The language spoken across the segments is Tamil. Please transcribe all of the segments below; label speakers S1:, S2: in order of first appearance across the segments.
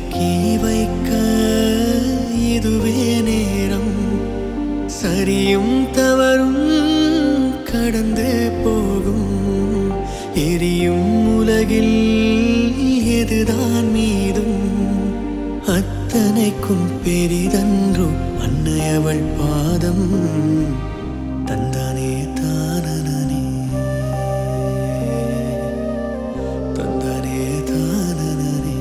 S1: இறக்கி வைக்க இதுவே நேரம் சரியும் தவறும் கடந்து போகும் எரியும் உலகில் எதுதான் மீதும் அத்தனைக்கும் பெரிதன்றோ அன்னையவள் பாதம் தந்தானே தானனே தந்தானே தானனே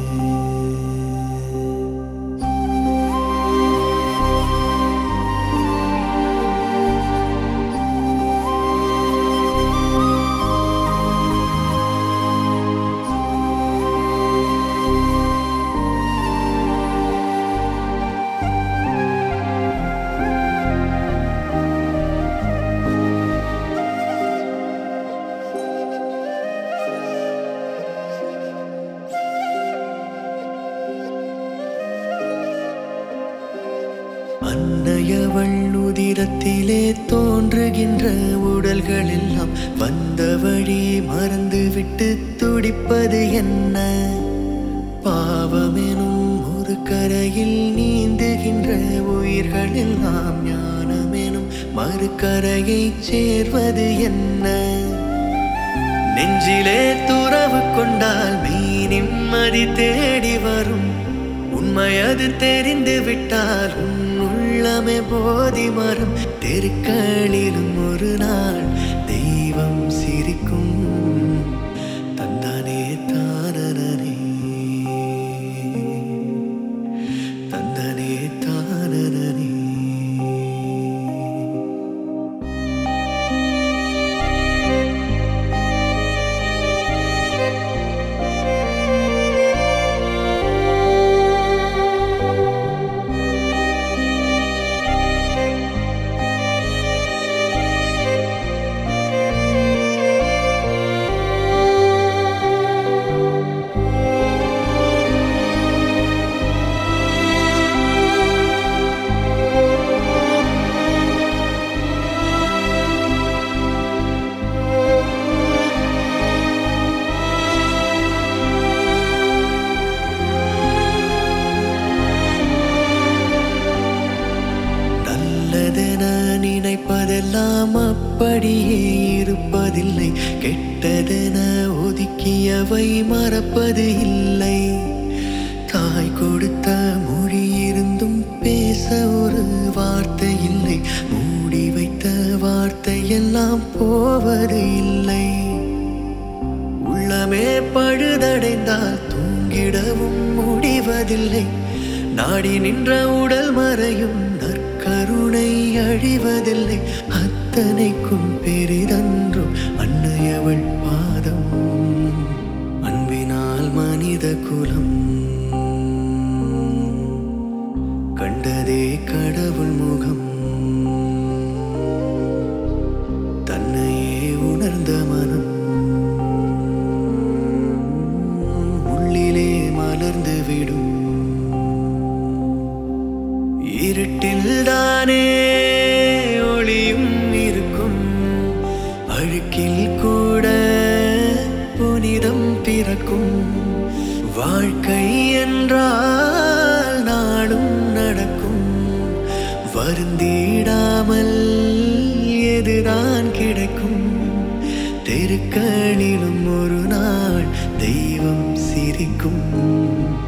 S1: அன்னையவள் உதிரத்திலே தோன்றுகின்ற உடல்கள் எல்லாம் வந்த வழி மறந்துவிட்டு துடிப்பது என்ன பாவமெனும் ஒரு கரையில் நீந்துகின்ற உயிர்கள் எல்லாம் ஞானமெனும் மறுகரையை சேர்வது என்ன நெஞ்சிலே துறவு கொண்டால் மெய் நிம்மதி தேடி வரும் உண்மை அது தெரிந்து விட்டால் உன் உள்ளமே போதி மரம் தெருக்களிலும் ஒரு நாள் தெய்வம் சிரிக்கும் தந்தானே தானனே தந்தானே தானனே நல்லதென நினைப்பதெல்லாம் அப்படியே இருப்பதில்லை கெட்டதென ஒதுக்கியவை மறப்பது இல்லை தாய் கொடுத்த மொழி இருந்தும் பேச ஒரு வார்த்தை இல்லை மூடி வைத்த வார்த்தையெல்லாம் போவது இல்லை உள்ளமே பழுதடைந்தால் தூங்கிடவும் முடிவதில்லை நாடி நின்ற உடல் மறையும் நற்கருணை அழிவதில்லை அத்தனைக்கும் பெரிதன்றும் அன்னையவள் பாதம் அன்பினால் மனித குலம் கண்டதே கடவுள் முகம் தன்னையே உணர்ந்த மனம் உள்ளிலே மலர்ந்து விடும் இருட்டில் தானே ஒளியும் இருக்கும் அழுக்கில் கூட புனிதம் பிறக்கும் வாழ்க்கை என்றால் நாளும் நடக்கும் வருந்திடாமல் எதுதான் கிடைக்கும் தெருக்களிலும் ஒரு நாள் தெய்வம் சிரிக்கும்